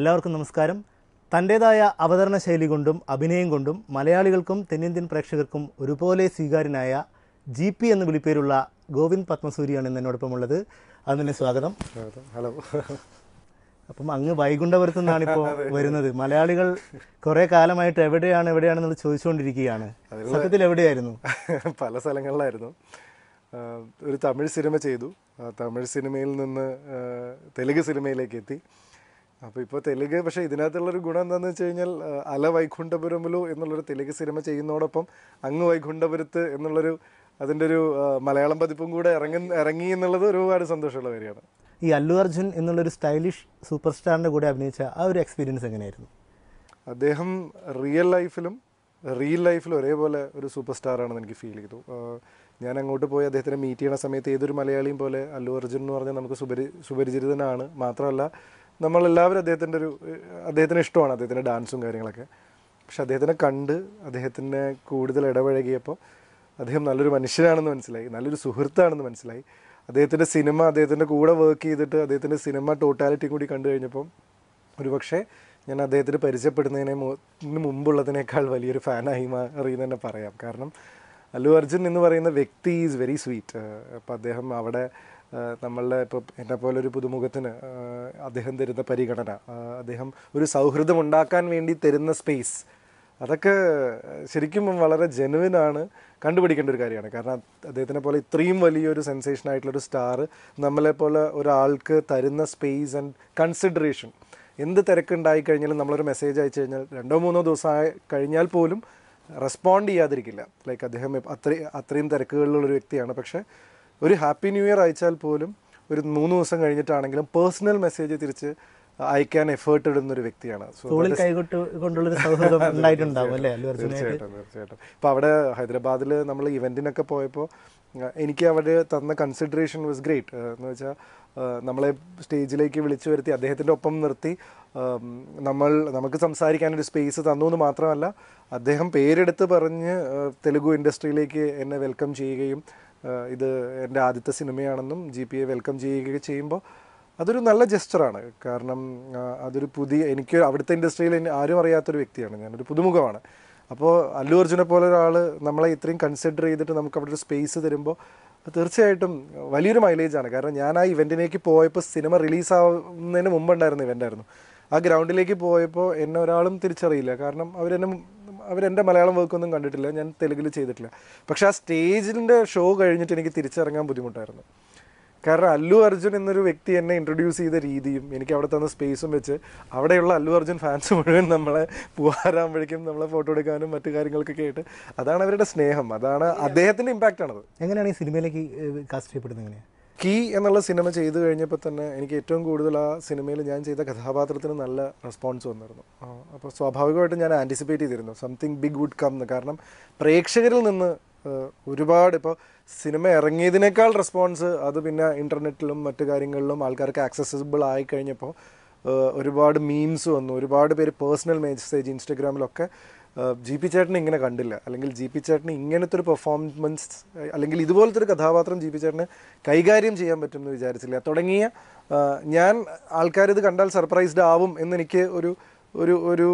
എല്ലാവർക്കും നമസ്കാരം തൻ്റേതായ അവതരണ ശൈലി കൊണ്ടും അഭിനയം കൊണ്ടും മലയാളികൾക്കും തെന്നിന്ത്യൻ പ്രേക്ഷകർക്കും ഒരുപോലെ സ്വീകാര്യനായ ജി പി എന്ന് വിളിപ്പേരുള്ള ഗോവിന്ദ് പത്മസൂരിയാണ് ഇന്ന് എന്നോടൊപ്പമുള്ളത് അതിന് സ്വാഗതം ഹലോ അപ്പം അങ്ങ് വൈകുണ്ഠപുരത്തു നിന്നാണ് ഇപ്പോൾ വരുന്നത് മലയാളികൾ കുറേ കാലമായിട്ട് എവിടെയാണ് എവിടെയാണെന്നുള്ളത് ചോദിച്ചുകൊണ്ടിരിക്കുകയാണ് സത്യത്തിൽ എവിടെയായിരുന്നു പല സ്ഥലങ്ങളിലായിരുന്നു ആ, ഒരു തമിഴ് സിനിമ ചെയ്തു ആ തമിഴ് സിനിമയിൽ നിന്ന് ആ, തെലുങ്ക് സിനിമയിലേക്ക് എത്തി അപ്പോൾ ഇപ്പോൾ തെലുങ്ക് പക്ഷേ ഇതിനകത്തുള്ളൊരു ഗുണം എന്താണെന്ന് വെച്ച് കഴിഞ്ഞാൽ ആ, അല വൈകുണ്ഠപുരമുലു എന്നുള്ളൊരു തെലുങ്ക് സിനിമ ചെയ്യുന്നതോടൊപ്പം അങ്ങ് വൈകുണ്ഠപുരത്ത് എന്നുള്ളൊരു അതിൻ്റെ ഒരു ആ, മലയാളം പതിപ്പും കൂടെ ഇറങ്ങി ഇറങ്ങി എന്നുള്ളത് ഒരുപാട് സന്തോഷമുള്ള കാര്യമാണ് ഈ അല്ലു അർജുൻ എന്നുള്ളൊരു സ്റ്റൈലിഷ് സൂപ്പർ സ്റ്റാറിൻ്റെ കൂടെ അഭിനയിച്ച ആ ഒരു എക്സ്പീരിയൻസ് എങ്ങനെയായിരുന്നു അദ്ദേഹം റിയൽ ലൈഫിലും റിയൽ ലൈഫിലും ഒരേപോലെ ഒരു സൂപ്പർ സ്റ്റാർ ആണെന്ന് എനിക്ക് ഫീൽ ചെയ്തു ആഹ് ഞാൻ അങ്ങോട്ട് പോയി അദ്ദേഹത്തിനെ മീറ്റ് ചെയ്യുന്ന സമയത്ത് ഏതൊരു മലയാളിയും പോലെ അല്ലു അർജുൻ എന്ന് പറഞ്ഞാൽ നമുക്ക് സുപരി സുപരിചിതനാണ് മാത്രമല്ല നമ്മളെല്ലാവരും അദ്ദേഹത്തിൻ്റെ ഒരു ഏഹ് അദ്ദേഹത്തിന് ഇഷ്ടമാണ് അദ്ദേഹത്തിൻ്റെ ഡാൻസും കാര്യങ്ങളൊക്കെ പക്ഷെ അദ്ദേഹത്തിനെ കണ്ട് അദ്ദേഹത്തിനെ കൂടുതൽ ഇടപഴകിയപ്പോൾ അദ്ദേഹം നല്ലൊരു മനുഷ്യനാണെന്ന് മനസ്സിലായി നല്ലൊരു സുഹൃത്താണെന്ന് മനസ്സിലായി അദ്ദേഹത്തിൻ്റെ സിനിമ അദ്ദേഹത്തിൻ്റെ കൂടെ വർക്ക് ചെയ്തിട്ട് അദ്ദേഹത്തിൻ്റെ സിനിമ ടോട്ടാലിറ്റിയും കൂടി കണ്ടു കഴിഞ്ഞപ്പം ഒരുപക്ഷെ ഞാൻ അദ്ദേഹത്തിന് പരിചയപ്പെടുന്നതിനെ മു- ന് മുമ്പുള്ളതിനേക്കാൾ വലിയൊരു ഫാനായി മാറി എന്ന് തന്നെ പറയാം കാരണം അല്ലു അർജുൻ എന്ന് പറയുന്ന വ്യക്തി ഈസ് വെരി സ്വീറ്റ് അപ്പം അദ്ദേഹം അവിടെ ആ, നമ്മളുടെ ഇപ്പോൾ എന്നെ പോലെ ഒരു പുതുമുഖത്തിന് ആ, അദ്ദേഹം തരുന്ന പരിഗണന ആ, അദ്ദേഹം ഒരു സൗഹൃദം ഉണ്ടാക്കാൻ വേണ്ടി തരുന്ന സ്പേസ് അതൊക്കെ ശരിക്കും വളരെ ജെനുവിൻ ആണ് കണ്ടുപിടിക്കേണ്ട ഒരു കാര്യമാണ് കാരണം അദ്ദേഹത്തിനെ പോലെ ഇത്രയും വലിയൊരു സെൻസേഷൻ ആയിട്ടുള്ളൊരു സ്റ്റാർ നമ്മളെ പോലെ ഒരാൾക്ക് തരുന്ന സ്പേസ് ആൻഡ് കൺസിഡറേഷൻ എന്ത് തിരക്കുണ്ടായി കഴിഞ്ഞാലും നമ്മളൊരു മെസ്സേജ് അയച്ചു കഴിഞ്ഞാൽ രണ്ടോ മൂന്നോ ദിവസം ആയി കഴിഞ്ഞാൽ പോലും റെസ്പോണ്ട് ചെയ്യാതിരിക്കില്ല ലൈക്ക് അദ്ദേഹം എപ്പ- അത്രയും അത്രയും തിരക്കുകളിലുള്ള ഒരു വ്യക്തിയാണ് പക്ഷേ ഒരു ഹാപ്പി ന്യൂ ഇയർ അയച്ചാൽ പോലും ഒരു മൂന്ന് ദിവസം കഴിഞ്ഞിട്ടാണെങ്കിലും പേഴ്സണൽ മെസ്സേജ് തിരിച്ച് അയക്കാൻ എഫേർട്ട് ഇടുന്ന ഒരു വ്യക്തിയാണ് സോ തോളിൽ കൈകൊട്ട് കൊണ്ടുള്ളൊരു സൗഹൃദം ഉണ്ടായിട്ടുണ്ടാവും അല്ലേ അല്ലു അർജുനായിട്ട് തീർച്ചയായിട്ടും തീർച്ചയായിട്ടും ഇപ്പോൾ അവിടെ ഹൈദരാബാദിൽ നമ്മൾ ഇവൻറ്റിനൊക്കെ പോയപ്പോൾ അഹ് എനിക്ക് അവർ തന്ന കൺസിഡറേഷൻ വാസ് ഗ്രേറ്റ് എന്ന് വെച്ചാൽ നമ്മളെ സ്റ്റേജിലേക്ക് വിളിച്ചു വരുത്തി അദ്ദേഹത്തിൻ്റെ ഒപ്പം നിർത്തി ഉം, നമ്മൾ നമുക്ക് സംസാരിക്കാൻ ഒരു സ്പേസ് തന്നു എന്ന് മാത്രമല്ല അദ്ദേഹം പേരെടുത്ത് പറഞ്ഞ് അഹ് തെലുഗു ഇൻഡസ്ട്രിയിലേക്ക് എന്നെ വെൽക്കം ചെയ്യുകയും അഹ് ഇത് എൻ്റെ ആദ്യത്തെ സിനിമയാണെന്നും ജി പി എ വെൽക്കം ചെയ്യുകയൊക്കെ ചെയ്യുമ്പോൾ അതൊരു നല്ല ജസ്റ്ററാണ് കാരണം ആ, അതൊരു പുതിയ എനിക്ക് അവിടുത്തെ ഇൻഡസ്ട്രിയിൽ എന്നെ ആരും അറിയാത്തൊരു വ്യക്തിയാണ് ഞാനൊരു പുതുമുഖമാണ് അപ്പോൾ അല്ലു അർജുനെ പോലെ ഒരാൾ നമ്മളെ ഇത്രയും കൺസിഡർ ചെയ്തിട്ട് നമുക്ക് അവിടെ ഒരു സ്പേസ് തരുമ്പോൾ തീർച്ചയായിട്ടും വലിയൊരു മൈലേജാണ് കാരണം ഞാൻ ആ ഇവൻറ്റിലേക്ക് പോയപ്പോൾ സിനിമ റിലീസ് ആവുന്നതിന് മുമ്പുണ്ടായിരുന്ന ഇവൻ്റായിരുന്നു ആ ഗ്രൗണ്ടിലേക്ക് പോയപ്പോൾ എന്നെ ഒരാളും തിരിച്ചറിയില്ല കാരണം അവരെന്നെ അവരെൻ്റെ മലയാളം വർക്കൊന്നും കണ്ടിട്ടില്ല ഞാൻ തെലുങ്കിൽ ചെയ്തിട്ടില്ല പക്ഷേ ആ സ്റ്റേജിൻ്റെ ഷോ കഴിഞ്ഞിട്ട് എനിക്ക് തിരിച്ചിറങ്ങാൻ ബുദ്ധിമുട്ടായിരുന്നു കാരണം അല്ലു അർജുൻ എന്നൊരു വ്യക്തി എന്നെ ഇൻട്രൊഡ്യൂസ് ചെയ്ത രീതിയും എനിക്ക് അവിടെ തന്ന സ്പേസും വെച്ച് അവിടെയുള്ള അല്ലു അർജുൻ ഫാൻസ് മുഴുവൻ നമ്മളെ പോകാറാകുമ്പോഴേക്കും നമ്മളെ ഫോട്ടോ എടുക്കാനും മറ്റു കാര്യങ്ങൾക്കൊക്കെ ആയിട്ട് അതാണ് അവരുടെ സ്നേഹം അതാണ് അദ്ദേഹത്തിൻ്റെ ഇമ്പാക്റ്റ് ആണത് എങ്ങനെയാണ് ഈ സിനിമയിലേക്ക് കാസ്റ്റ് ചെയ്യപ്പെടുന്നത് എങ്ങനെയാണ് കീ എന്നുള്ള സിനിമ ചെയ്തു കഴിഞ്ഞപ്പോൾ തന്നെ എനിക്ക് ഏറ്റവും കൂടുതൽ ആ സിനിമയിൽ ഞാൻ ചെയ്ത കഥാപാത്രത്തിന് നല്ല റെസ്പോൺസ് വന്നിരുന്നു അപ്പോൾ സ്വാഭാവികമായിട്ടും ഞാൻ ആൻറ്റിസിപ്പേറ്റ് ചെയ്തിരുന്നു സംതിങ് ബിഗ് വുഡ് കം എന്ന് കാരണം പ്രേക്ഷകരിൽ നിന്ന് ആ, ഒരുപാട് ഇപ്പോൾ സിനിമ ഇറങ്ങിയതിനേക്കാൾ റെസ്പോൺസ് അത് പിന്നെ ഇൻ്റർനെറ്റിലും മറ്റു കാര്യങ്ങളിലും ആൾക്കാർക്ക് ആക്സസിബിൾ ആയി കഴിഞ്ഞപ്പോൾ ആ, ഒരുപാട് മീംസ് വന്നു ഒരുപാട് പേര് പേഴ്സണൽ മെസ്സേജ് ഇൻസ്റ്റഗ്രാമിലൊക്കെ ജി പി ചേട്ടനെ ഇങ്ങനെ കണ്ടില്ല അല്ലെങ്കിൽ ജി പി ചേട്ടന് ഇങ്ങനത്തെ ഒരു പെർഫോമൻസ് അല്ലെങ്കിൽ ഇതുപോലത്തെ ഒരു കഥാപാത്രം ജി പി ചേട്ടന് കൈകാര്യം ചെയ്യാൻ പറ്റുമെന്ന് വിചാരിച്ചില്ല തുടങ്ങിയ ആ, ഞാൻ ആൾക്കാരിത് കണ്ടാൽ സർപ്രൈസ്ഡ് ആവും എന്നെനിക്ക് ഒരു ഒരു ഒരു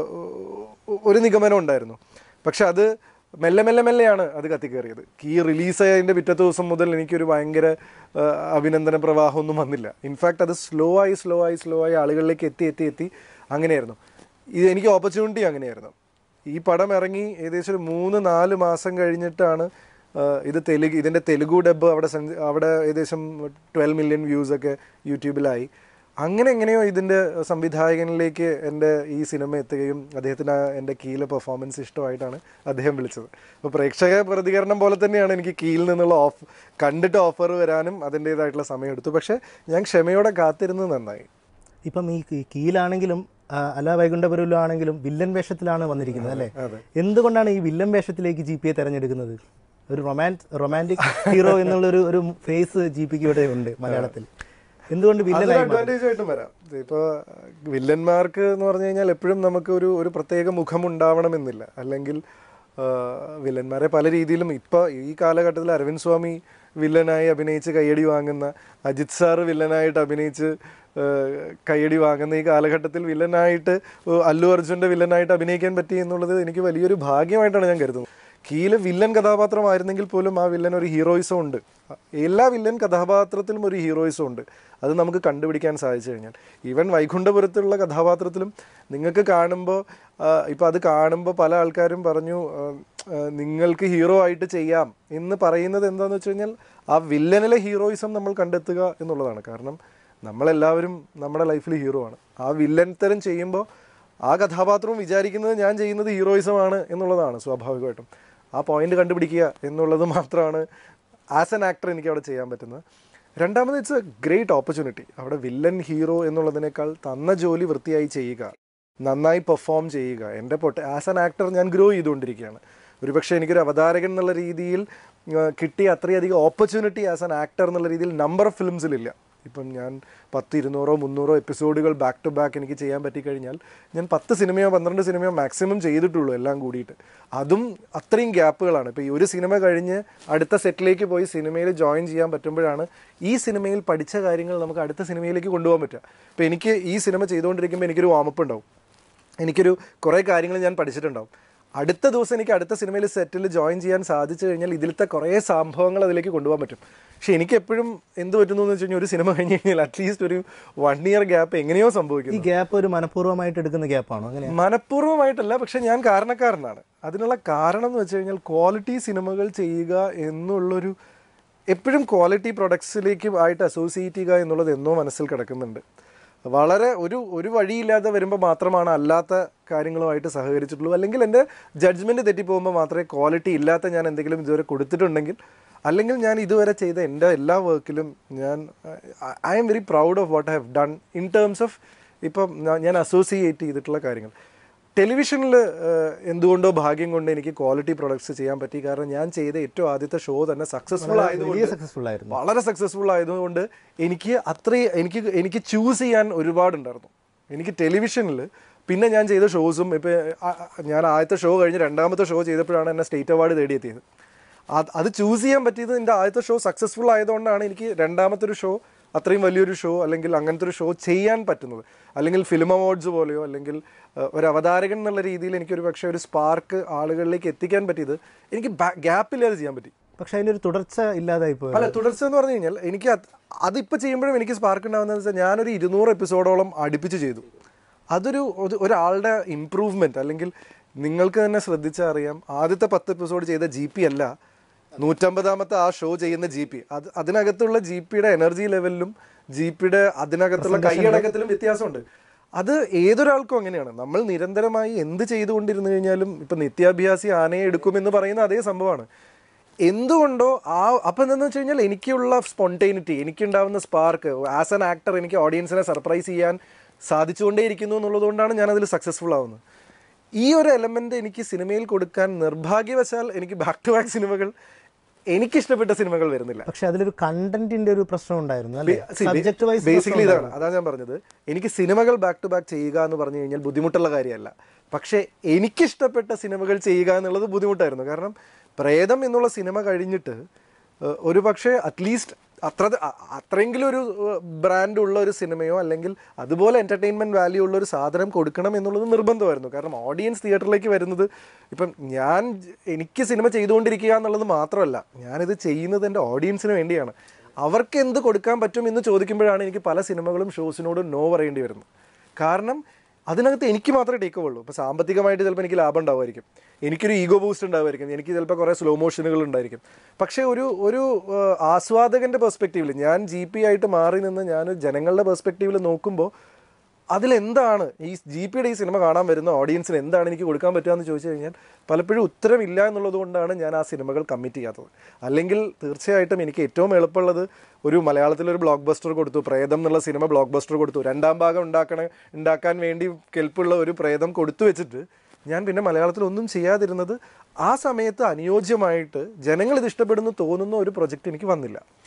ആ, ഒരു നിഗമനം ഉണ്ടായിരുന്നു പക്ഷെ അത് മെല്ലെ മെല്ലെ മെല്ലെയാണ് അത് കത്തിക്കേറിയത് കീ റിലീസായതിൻ്റെ പിറ്റത്തെ ദിവസം മുതൽ എനിക്കൊരു ഭയങ്കര ആ, അഭിനന്ദന പ്രവാഹമൊന്നും വന്നില്ല ഇൻഫാക്ട് അത് സ്ലോ ആയി സ്ലോ ആയി സ്ലോ ആയി ആളുകളിലേക്ക് എത്തി എത്തി എത്തി അങ്ങനെയായിരുന്നു ഇത് എനിക്ക് ഓപ്പർച്യൂണിറ്റി അങ്ങനെയായിരുന്നു ഈ പടം ഇറങ്ങി ഏകദേശം ഒരു മൂന്ന് നാല് മാസം കഴിഞ്ഞിട്ടാണ് ആ, ഇത് തെലുങ്ക് ഇതിൻ്റെ തെലുഗു ഡബ് അവിടെ സഞ്ച- അവിടെ ഏകദേശം ട്വൽവ് മില്യൺ വ്യൂസ് ഒക്കെ യൂട്യൂബിലായി അങ്ങനെ എങ്ങനെയോ ഇതിൻ്റെ സംവിധായകനിലേക്ക് എൻ്റെ ഈ സിനിമ എത്തുകയും അദ്ദേഹത്തിന് ആ എൻ്റെ കീയിലെ പെർഫോമൻസ് ഇഷ്ടമായിട്ടാണ് അദ്ദേഹം വിളിച്ചത് അപ്പോൾ പ്രേക്ഷക പ്രതികരണം പോലെ തന്നെയാണ് എനിക്ക് കീയിൽ നിന്നുള്ള ഓഫ് കണ്ടിട്ട് ഓഫർ വരാനും അതിൻ്റേതായിട്ടുള്ള സമയമെടുത്തു പക്ഷേ ഞാൻ ക്ഷമയോടെ കാത്തിരുന്നത് നന്നായി ഇപ്പം ഈ കീ- കീയിലാണെങ്കിലും ആ, അല്ല വൈകുണ്ഠപുരയിലാണെങ്കിലും വില്ലൻ വേഷത്തിലാണ് വന്നിരിക്കുന്നത് അല്ലേ അതെ. എന്തുകൊണ്ടാണ് ഈ വില്ലൻ വേഷത്തിലേക്ക് ജി പി എ തെരഞ്ഞെടുക്കുന്നത് ഒരു റൊമാൻസ് റൊമാൻറ്റിക് ഹീറോ എന്നുള്ളൊരു ഒരു ഫേസ് ജി പിക്ക് ഇവിടെ ഉണ്ട് മലയാളത്തിൽ എന്തുകൊണ്ട് അതൊരു വില്ലനായി മാറി? അഡ്വാൻറ്റേജ് ആയിട്ടും വരാം ഇപ്പോൾ വില്ലന്മാർക്ക് എന്ന് പറഞ്ഞു കഴിഞ്ഞാൽ എപ്പോഴും നമുക്ക് ഒരു ഒരു പ്രത്യേക മുഖം ഉണ്ടാവണമെന്നില്ല അല്ലെങ്കിൽ വില്ലന്മാരെ പല രീതിയിലും ഇപ്പോൾ ഈ കാലഘട്ടത്തിൽ അരവിന്ദ് സ്വാമി വില്ലനായി അഭിനയിച്ച് കയ്യടി വാങ്ങുന്ന അജിത് സാറ് വില്ലനായിട്ട് അഭിനയിച്ച് ആ, കയ്യടി വാങ്ങുന്ന ഈ കാലഘട്ടത്തിൽ വില്ലനായിട്ട് ഓ, അല്ലു അർജുൻ്റെ വില്ലനായിട്ട് അഭിനയിക്കാൻ പറ്റി എന്നുള്ളത് എനിക്ക് വലിയൊരു ഭാഗ്യമായിട്ടാണ് ഞാൻ കരുതുന്നത് കീല് വില്ലൻ കഥാപാത്രമായിരുന്നെങ്കിൽ പോലും ആ വില്ലൻ ഒരു ഹീറോയിസം ഉണ്ട് എല്ലാ വില്ലൻ കഥാപാത്രത്തിലും ഒരു ഹീറോയിസം ഉണ്ട് അത് നമുക്ക് കണ്ടുപിടിക്കാൻ സാധിച്ചു കഴിഞ്ഞാൽ ഈവൻ വൈകുണ്ഠപുരത്തുള്ള കഥാപാത്രത്തിലും നിങ്ങൾക്ക് കാണുമ്പോൾ ഇപ്പോൾ അത് കാണുമ്പോൾ പല ആൾക്കാരും പറഞ്ഞു ആ, ആ, നിങ്ങൾക്ക് ഹീറോ ആയിട്ട് ചെയ്യാം എന്ന് പറയുന്നത് എന്താണെന്ന് വെച്ച് കഴിഞ്ഞാൽ ആ വില്ലനിലെ ഹീറോയിസം നമ്മൾ കണ്ടെത്തുക എന്നുള്ളതാണ് കാരണം നമ്മളെല്ലാവരും നമ്മുടെ ലൈഫിൽ ഹീറോ ആണ് ആ വില്ലൻ തരം ചെയ്യുമ്പോൾ ആ കഥാപാത്രവും വിചാരിക്കുന്നത് ഞാൻ ചെയ്യുന്നത് ഹീറോയിസമാണ് എന്നുള്ളതാണ് സ്വാഭാവികമായിട്ടും ആ പോയിന്റ് കണ്ടുപിടിക്കുക എന്നുള്ളത് മാത്രമാണ് ആസ് എൻ ആക്ടർ എനിക്ക് അവിടെ ചെയ്യാൻ പറ്റുന്നത് രണ്ടാമത് ഇറ്റ്സ് എ ഗ്രേറ്റ് ഓപ്പർച്യൂണിറ്റി അവിടെ വില്ലൻ ഹീറോ എന്നുള്ളതിനേക്കാൾ തന്ന ജോലി വൃത്തിയായി ചെയ്യുക നന്നായി പെർഫോം ചെയ്യുക എൻ്റെ പൊട്ട ആസ് എൻ ആക്ടർ ഞാൻ ഗ്രോ ചെയ്തുകൊണ്ടിരിക്കുകയാണ് ഒരുപക്ഷെ എനിക്കൊരു അവതാരകൻ എന്നുള്ള രീതിയിൽ ആ, കിട്ടിയ അത്രയധികം ഓപ്പർച്യൂണിറ്റി ആസ് എൻ ആക്ടർ എന്നുള്ള രീതിയിൽ നമ്പർ ഓഫ് ഫിലിംസിലില്ല ഇപ്പം ഞാൻ പത്ത് ഇരുന്നൂറോ മുന്നൂറോ എപ്പിസോഡുകൾ ബാക്ക് ടു ബാക്ക് എനിക്ക് ചെയ്യാൻ പറ്റിക്കഴിഞ്ഞാൽ ഞാൻ പത്ത് സിനിമയോ പന്ത്രണ്ട് സിനിമയോ മാക്സിമം ചെയ്തിട്ടുള്ളൂ എല്ലാം കൂടിയിട്ട് അതും അത്രയും ഗ്യാപ്പുകളാണ് ഇപ്പോൾ ഈ ഒരു സിനിമ കഴിഞ്ഞ് അടുത്ത സെറ്റിലേക്ക് പോയി സിനിമയിൽ ജോയിൻ ചെയ്യാൻ പറ്റുമ്പോഴാണ് ഈ സിനിമയിൽ പഠിച്ച കാര്യങ്ങൾ നമുക്ക് അടുത്ത സിനിമയിലേക്ക് കൊണ്ടുപോകാൻ പറ്റുക ഇപ്പോൾ എനിക്ക് ഈ സിനിമ ചെയ്തുകൊണ്ടിരിക്കുമ്പോൾ എനിക്കൊരു വാമപ്പ് ഉണ്ടാവും എനിക്കൊരു കുറേ കാര്യങ്ങൾ ഞാൻ പഠിച്ചിട്ടുണ്ടാവും അടുത്ത ദിവസം എനിക്ക് അടുത്ത സിനിമയിൽ സെറ്റിൽ ജോയിൻ ചെയ്യാൻ സാധിച്ചു കഴിഞ്ഞാൽ ഇതിലത്തെ കുറേ സംഭവങ്ങൾ അതിലേക്ക് കൊണ്ടുപോകാൻ പറ്റും പക്ഷെ എനിക്ക് എപ്പോഴും എന്ത് പറ്റുന്നു എന്ന് വെച്ച് കഴിഞ്ഞാൽ ഒരു സിനിമ കഴിഞ്ഞ് കഴിഞ്ഞാൽ അറ്റ്ലീസ്റ്റ് ഒരു വൺ ഇയർ ഗ്യാപ്പ് എങ്ങനെയോ ഈ സംഭവിക്കുന്നു ഗ്യാപ്പ് ഒരു മനഃപൂർവ്വമായിട്ട് എടുക്കുന്ന ഗ്യാപ്പാണോ അങ്ങനെ മനഃപൂർവ്വമായിട്ടല്ല പക്ഷെ ഞാൻ കാരണക്കാരനാണ് അതിനുള്ള കാരണം എന്ന് വെച്ച് കഴിഞ്ഞാൽ ക്വാളിറ്റി സിനിമകൾ ചെയ്യുക എന്നുള്ളൊരു എപ്പോഴും ക്വാളിറ്റി പ്രൊഡക്ട്സിലേക്ക് ആയിട്ട് അസോസിയേറ്റ് ചെയ്യുക എന്നുള്ളത് എന്നോ മനസ്സിൽ കിടക്കുന്നുണ്ട് വളരെ ഒരു ഒരു വഴിയില്ലാതെ വരുമ്പോൾ മാത്രമാണ് അല്ലാത്ത കാര്യങ്ങളുമായിട്ട് സഹകരിച്ചിട്ടുള്ളൂ അല്ലെങ്കിൽ എൻ്റെ ജഡ്ജ്മെൻറ്റ് തെറ്റിപ്പോകുമ്പോൾ മാത്രമേ ക്വാളിറ്റി ഇല്ലാത്ത ഞാൻ എന്തെങ്കിലും ഇതുവരെ കൊടുത്തിട്ടുണ്ടെങ്കിൽ അല്ലെങ്കിൽ ഞാൻ ഇതുവരെ ചെയ്ത എൻ്റെ എല്ലാ വർക്കിലും ഞാൻ I am very proud of what I have done in terms of ഇപ്പം ഞാൻ- ഞാൻ അസോസിയേറ്റ് ചെയ്തിട്ടുള്ള കാര്യങ്ങൾ ടെലിവിഷനിൽ എന്തുകൊണ്ടോ ഭാഗ്യം കൊണ്ട് എനിക്ക് ക്വാളിറ്റി പ്രൊഡക്ട്സ് ചെയ്യാൻ പറ്റി കാരണം ഞാൻ ചെയ്ത ഏറ്റവും ആദ്യത്തെ ഷോ തന്നെ സക്സസ്ഫുൾ വലിയ ആയതുകൊണ്ട് സക്സസ്ഫുൾ ആയിരുന്നു വളരെ സക്സസ്ഫുൾ ആയതുകൊണ്ട് എനിക്ക് അത്രയും എനിക്ക് എനിക്ക് ചൂസ് ചെയ്യാൻ ഒരുപാടുണ്ടായിരുന്നു എനിക്ക് ടെലിവിഷനിൽ പിന്നെ ഞാൻ ചെയ്ത ഷോസും ഇപ്പോൾ ഞാൻ ആദ്യത്തെ ഷോ കഴിഞ്ഞ് രണ്ടാമത്തെ ഷോ ചെയ്തപ്പോഴാണ് എന്നെ സ്റ്റേറ്റ് അവാർഡ് തേടിയെത്തിയത് അത് അത് ചൂസ് ചെയ്യാൻ പറ്റിയത് എൻ്റെ ആദ്യത്തെ ഷോ സക്സസ്ഫുൾ ആയതുകൊണ്ടാണ് എനിക്ക് രണ്ടാമത്തെ ഒരു ഷോ അത്രയും വലിയൊരു ഷോ അല്ലെങ്കിൽ അങ്ങനത്തെ ഒരു ഷോ ചെയ്യാൻ പറ്റുന്നത് അല്ലെങ്കിൽ ഫിലിം അവാർഡ്സ് പോലെയോ അല്ലെങ്കിൽ ഏഹ്, ഒരു അവതാരകൻ എന്നുള്ള രീതിയിൽ എനിക്കൊരു പക്ഷേ ഒരു സ്പാർക്ക് ആളുകളിലേക്ക് എത്തിക്കാൻ പറ്റിയത് എനിക്ക് ഗ്യാപ്പില്ലാതെ ചെയ്യാൻ പറ്റി പക്ഷെ അതിൻ്റെ ഒരു തുടർച്ച ഇല്ലാതായി പോയി അല്ല തുടർച്ച എന്ന് പറഞ്ഞു കഴിഞ്ഞാൽ എനിക്ക് അത് അതിപ്പോൾ ചെയ്യുമ്പോഴും എനിക്ക് സ്പാർക്ക് ഉണ്ടാകുന്നത് വെച്ചാൽ ഞാനൊരു ഇരുന്നൂറ് എപ്പിസോഡോളം അടുപ്പിച്ച് ചെയ്തു അതൊരു ഒരു- ഒരാളുടെ ഇമ്പ്രൂവ്മെന്റ് അല്ലെങ്കിൽ നിങ്ങൾക്ക് തന്നെ ശ്രദ്ധിച്ചാൽ അറിയാം ആദ്യത്തെ പത്ത് എപ്പിസോഡ് ചെയ്ത ജി പി അല്ല നൂറ്റമ്പതാമത്തെ ആ ഷോ ചെയ്യുന്ന ജി പി അത് അതിനകത്തുള്ള ജി പിയുടെ എനർജി ലെവലിലും ജി പിയുടെ അതിനകത്തുള്ള കൈയടക്കത്തിലും വ്യത്യാസമുണ്ട് അത് ഏതൊരാൾക്കും അങ്ങനെയാണ് നമ്മൾ നിരന്തരമായി എന്ത് ചെയ്തുകൊണ്ടിരുന്നു കഴിഞ്ഞാലും ഇപ്പം നിത്യാഭ്യാസി ആനയെ എടുക്കുമെന്ന് പറയുന്ന അതേ സംഭവമാണ് എന്തുകൊണ്ടോ ആ അപ്പം എന്താണെന്ന് വെച്ച് കഴിഞ്ഞാൽ എനിക്കുള്ള സ്പോണ്ടേനിറ്റി എനിക്കുണ്ടാവുന്ന സ്പാർക്ക് ആസ് ആൻ ആക്ടർ എനിക്ക് ഓഡിയൻസിനെ സർപ്രൈസ് ചെയ്യാൻ സാധിച്ചുകൊണ്ടേയിരിക്കുന്നു എന്നുള്ളതുകൊണ്ടാണ് ഞാൻ അതിൽ സക്സസ്ഫുൾ ആവുന്നത് ഈ ഒരു എലമെന്റ് എനിക്ക് സിനിമയിൽ കൊടുക്കാൻ നിർഭാഗ്യവശാൽ എനിക്ക് ബാക്ക് ടു ബാക്ക് സിനിമകൾ എനിക്കിഷ്ടപ്പെട്ട സിനിമകൾ വരുന്നില്ല പക്ഷെ അതിലൊരു കണ്ടന്റിന്റെ ഒരു പ്രശ്നം ഉണ്ടായിരുന്നു അല്ലേ സബ്ജക്ട് വൈസ് ബേസിക്കലി ഇതാണ് അതാണ് ഞാൻ പറഞ്ഞത് എനിക്ക് സിനിമകൾ ബാക്ക് ടു ബാക്ക് ചെയ്യുക എന്ന് പറഞ്ഞു കഴിഞ്ഞാൽ ബുദ്ധിമുട്ടുള്ള കാര്യമല്ല പക്ഷേ എനിക്കിഷ്ടപ്പെട്ട സിനിമകൾ ചെയ്യുക എന്നുള്ളത് ബുദ്ധിമുട്ടായിരുന്നു കാരണം പ്രേതം എന്നുള്ള സിനിമ കഴിഞ്ഞിട്ട് ഏഹ്, ഒരു പക്ഷേ അറ്റ്ലീസ്റ്റ് അത്ര അ- അത്രയെങ്കിലും ഒരു ബ്രാൻഡ് ഉള്ള ഒരു സിനിമയോ അല്ലെങ്കിൽ അതുപോലെ എൻ്റർടൈൻമെൻറ്റ് വാല്യൂ ഉള്ള ഒരു സാധനം കൊടുക്കണം എന്നുള്ളത് നിർബന്ധമായിരുന്നു കാരണം ഓഡിയൻസ് തിയേറ്ററിലേക്ക് വരുന്നത് ഇപ്പം ഞാൻ ജ- എനിക്ക് സിനിമ ചെയ്തുകൊണ്ടിരിക്കുക എന്നുള്ളത് മാത്രമല്ല ഞാനിത് ചെയ്യുന്നത് എൻ്റെ ഓഡിയൻസിന് വേണ്ടിയാണ് അവർക്ക് എന്ത് കൊടുക്കാൻ പറ്റും എന്ന് ചോദിക്കുമ്പോഴാണ് എനിക്ക് പല സിനിമകളും ഷോസിനോട് നോ പറയേണ്ടി വരുന്നത് കാരണം അതിനകത്ത് എനിക്ക് മാത്രമേ ടേക്ക് ഉള്ളൂ ഇപ്പോൾ സാമ്പത്തികമായിട്ട് ചിലപ്പോൾ എനിക്ക് ലാഭം ഉണ്ടാവുമായിരിക്കും എനിക്കൊരു ഈഗോ ബൂസ്റ്റ് ഉണ്ടാവുമായിരിക്കും എനിക്ക് ചിലപ്പോൾ കുറേ സ്ലോ മോഷനുകൾ ഉണ്ടായിരിക്കും പക്ഷേ ഒരു ഒരു ആഹ്, ആസ്വാദകൻ്റെ പെർസ്പെക്റ്റീവിൽ ഞാൻ ജി പി ആയിട്ട് മാറി നിന്ന് ഞാൻ ജനങ്ങളുടെ പെർസ്പെക്റ്റീവിൽ നോക്കുമ്പോൾ അതിലെന്താണ് ഈ ജി പിയുടെ ഈ സിനിമ കാണാൻ വരുന്ന ഓഡിയൻസിന് എന്താണ് എനിക്ക് കൊടുക്കാൻ പറ്റുക എന്ന് ചോദിച്ചു കഴിഞ്ഞാൽ പലപ്പോഴും ഉത്തരമില്ല എന്നുള്ളത് കൊണ്ടാണ് ഞാൻ ആ സിനിമകൾ കമ്മിറ്റ് ചെയ്യാത്തത് അല്ലെങ്കിൽ തീർച്ചയായിട്ടും എനിക്ക് ഏറ്റവും എളുപ്പമുള്ളത് ഒരു മലയാളത്തിലൊരു ബ്ലോക്ക് ബസ്റ്റർ കൊടുത്തു പ്രേതം എന്നുള്ള സിനിമ ബ്ലോക്ക് ബസ്റ്റർ കൊടുത്തു രണ്ടാം ഭാഗം ഉണ്ടാക്കണ ഉണ്ടാക്കാൻ വേണ്ടി കെൽപ്പുള്ള ഒരു പ്രേതം കൊടുത്തു വെച്ചിട്ട് ഞാൻ പിന്നെ മലയാളത്തിൽ ഒന്നും ചെയ്യാതിരുന്നത് ആ സമയത്ത് അനുയോജ്യമായിട്ട് ജനങ്ങൾ ഇത് ഇഷ്ടപ്പെടുന്നു തോന്നുന്ന ഒരു പ്രൊജക്റ്റ് എനിക്ക് വന്നില്ല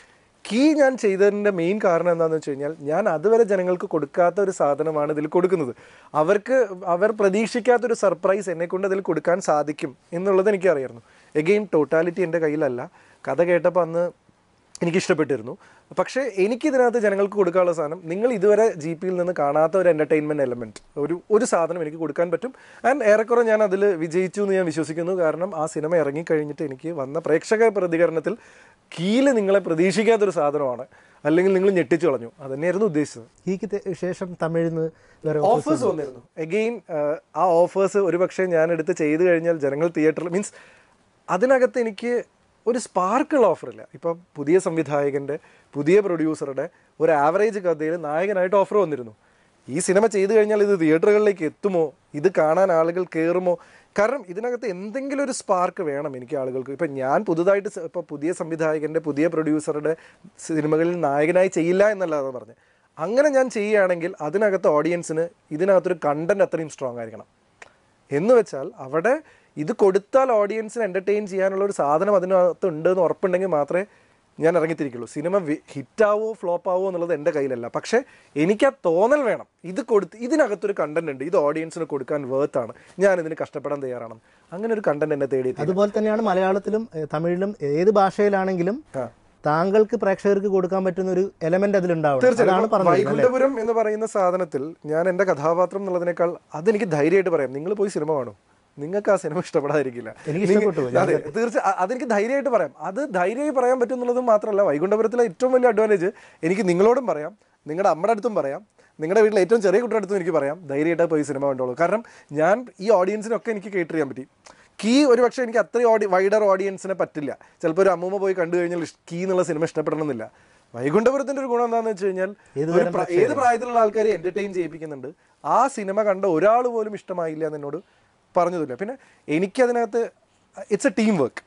കീ ഞാൻ ചെയ്തതിൻ്റെ മെയിൻ കാരണം എന്താണെന്ന് വെച്ച് കഴിഞ്ഞാൽ ഞാൻ അതുവരെ ജനങ്ങൾക്ക് കൊടുക്കാത്ത ഒരു സാധനമാണ് ഇതിൽ കൊടുക്കുന്നത് അവർക്ക് അവർ പ്രതീക്ഷിക്കാത്തൊരു സർപ്രൈസ് എന്നെ കൊണ്ട് അതിൽ കൊടുക്കാൻ സാധിക്കും എന്നുള്ളത് എനിക്കറിയായിരുന്നു എഗെയിൻ ടോട്ടാലിറ്റി എൻ്റെ കയ്യിലല്ല കഥ കേട്ടപ്പോൾ അന്ന് എനിക്ക് ഇഷ്ടപ്പെട്ടിരുന്നു പക്ഷേ എനിക്കിതിനകത്ത് ജനങ്ങൾക്ക് കൊടുക്കാനുള്ള സാധനം നിങ്ങൾ ഇതുവരെ ജി പിയിൽ നിന്ന് കാണാത്ത ഒരു എൻ്റർടൈൻമെൻറ്റ് എലമെൻറ്റ് ഒരു ഒരു സാധനം എനിക്ക് കൊടുക്കാൻ പറ്റും ആൻഡ് ഏറെക്കുറെ ഞാൻ അതിൽ വിജയിച്ചു എന്ന് ഞാൻ വിശ്വസിക്കുന്നു കാരണം ആ സിനിമ ഇറങ്ങിക്കഴിഞ്ഞിട്ട് എനിക്ക് വന്ന പ്രേക്ഷക പ്രതികരണത്തിൽ കീല് നിങ്ങളെ പ്രതീക്ഷിക്കാത്തൊരു സാധനമാണ് അല്ലെങ്കിൽ നിങ്ങൾ ഞെട്ടിച്ചു കളഞ്ഞു അതന്നെയായിരുന്നു ഉദ്ദേശിച്ചത് ഈക്ക് തെ- ശേഷം തമിഴിൽ നിന്ന് വേറെ ഓഫേഴ്സ് വന്നിരുന്നു എഗെയിൻ ആ ഓഫേഴ്സ് ഒരുപക്ഷെ ഞാൻ എടുത്ത് ചെയ്തു കഴിഞ്ഞാൽ ജനങ്ങൾ തിയേറ്ററിൽ മീൻസ് അതിനകത്ത് എനിക്ക് ഒരു സ്പാർക്കുള്ള ഓഫറില്ല ഇപ്പം പുതിയ സംവിധായകൻ്റെ പുതിയ പ്രൊഡ്യൂസറുടെ ഒരു ആവറേജ് കഥയിൽ നായകനായിട്ട് ഓഫർ വന്നിരുന്നു ഈ സിനിമ ചെയ്തു കഴിഞ്ഞാൽ ഇത് തിയേറ്ററുകളിലേക്ക് എത്തുമോ ഇത് കാണാൻ ആളുകൾ കയറുമോ കാരണം ഇതിനകത്ത് എന്തെങ്കിലും ഒരു സ്പാർക്ക് വേണം എനിക്ക് ആളുകൾക്ക് ഇപ്പം ഞാൻ പുതുതായിട്ട് സ- ഇപ്പം പുതിയ സംവിധായകൻ്റെ പുതിയ പ്രൊഡ്യൂസറുടെ സിനിമകളിൽ നായകനായി ചെയ്യില്ല എന്നല്ലാതെ പറഞ്ഞത് അങ്ങനെ ഞാൻ ചെയ്യുകയാണെങ്കിൽ അതിനകത്ത് ഓഡിയൻസിന് ഇതിനകത്തൊരു കണ്ടന്റ് അത്രയും സ്ട്രോങ് ആയിരിക്കണം എന്ന് വെച്ചാൽ അവിടെ ഇത് കൊടുത്താൽ ഓഡിയൻസിന് എൻ്റർടൈൻ ചെയ്യാനുള്ള ഒരു സാധനം അതിനകത്ത് ഉണ്ട് എന്ന് ഉറപ്പുണ്ടെങ്കിൽ മാത്രമേ ഞാൻ ഇറങ്ങിത്തിരിക്കുള്ളൂ സിനിമ ഹിറ്റാവോ ഫ്ലോപ്പ് ആവോ എന്നുള്ളത് എൻ്റെ കയ്യിലല്ല പക്ഷേ എനിക്ക് ആ തോന്നൽ വേണം ഇത് കൊടുത്ത് ഇതിനകത്തൊരു കണ്ടന്റ് ഉണ്ട് ഇത് ഓഡിയൻസിന് കൊടുക്കാൻ വേർത്താണ് ഞാൻ ഇതിന് കഷ്ടപ്പെടാൻ തയ്യാറാണ് അങ്ങനെ ഒരു കണ്ടന്റ് എന്നെ തേടി അതുപോലെ തന്നെയാണ് മലയാളത്തിലും ഏഹ്, തമിഴിലും ഏത് ഭാഷയിലാണെങ്കിലും ആ. താങ്കൾക്ക് പ്രേക്ഷകർക്ക് കൊടുക്കാൻ പറ്റുന്ന ഒരു എലമെന്റ് അതിലുണ്ടാവണം അതാണ് തീർച്ചയായും പറഞ്ഞത് വൈകുണ്ഠപുരം എന്ന് പറയുന്ന സാധനത്തിൽ ഞാൻ എൻ്റെ കഥാപാത്രം എന്നുള്ളതിനേക്കാൾ അതെനിക്ക് ധൈര്യമായിട്ട് പറയാം നിങ്ങൾ പോയി സിനിമ കാണും നിങ്ങൾക്ക് ആ സിനിമ ഇഷ്ടപ്പെടാതിരിക്കില്ല എനിക്ക് നിങ്ങ- ഇഷ്ടപ്പെട്ടു. അതെ തീർച്ചയായും അ- അതെനിക്ക് ധൈര്യമായിട്ട് പറയാം അത് ധൈര്യമായി പറയാൻ പറ്റും എന്നുള്ളത് മാത്രമല്ല വൈകുണ്ഠപുരത്തിലെ ഏറ്റവും വലിയ അഡ്വാൻറ്റേജ് എനിക്ക് നിങ്ങളോടും പറയാം നിങ്ങളുടെ അമ്മയുടെ അടുത്തും പറയാം നിങ്ങളുടെ വീട്ടിലെ ഏറ്റവും ചെറിയ കുട്ടിയുടെ അടുത്തും എനിക്ക് പറയാം ധൈര്യമായിട്ട് പോയി സിനിമ കണ്ടോളൂ കാരണം ഞാൻ ഈ ഓഡിയൻസിനൊക്കെ എനിക്ക് കേട്ടർ ചെയ്യാൻ പറ്റി കീ ഒരു പക്ഷേ എനിക്ക് അത്രയും ഓഡി വൈഡർ ഓഡിയൻസിനെ പറ്റില്ല ചിലപ്പോൾ ഒരു അമ്മൂമ്മ പോയി കണ്ടു കഴിഞ്ഞാൽ ഇഷ്- കീ എന്നുള്ള സിനിമ ഇഷ്ടപ്പെടണമെന്നില്ല വൈകുണ്ഠപുരത്തിന്റെ ഒരു ഗുണം എന്താണെന്ന് വെച്ച് കഴിഞ്ഞാൽ ഒരു പ്ര- ഏത് പ്രായത്തിലുള്ള ആൾക്കാരെ എന്റർടൈൻ ചെയ്യിപ്പിക്കുന്നുണ്ട് ആ സിനിമ കണ്ട ഒരാൾ പോലും ഇഷ്ടമായില്ല എന്ന് എന്നോട് പറഞ്ഞതില്ല പിന്നെ എനിക്കതിനകത്ത് it's a team work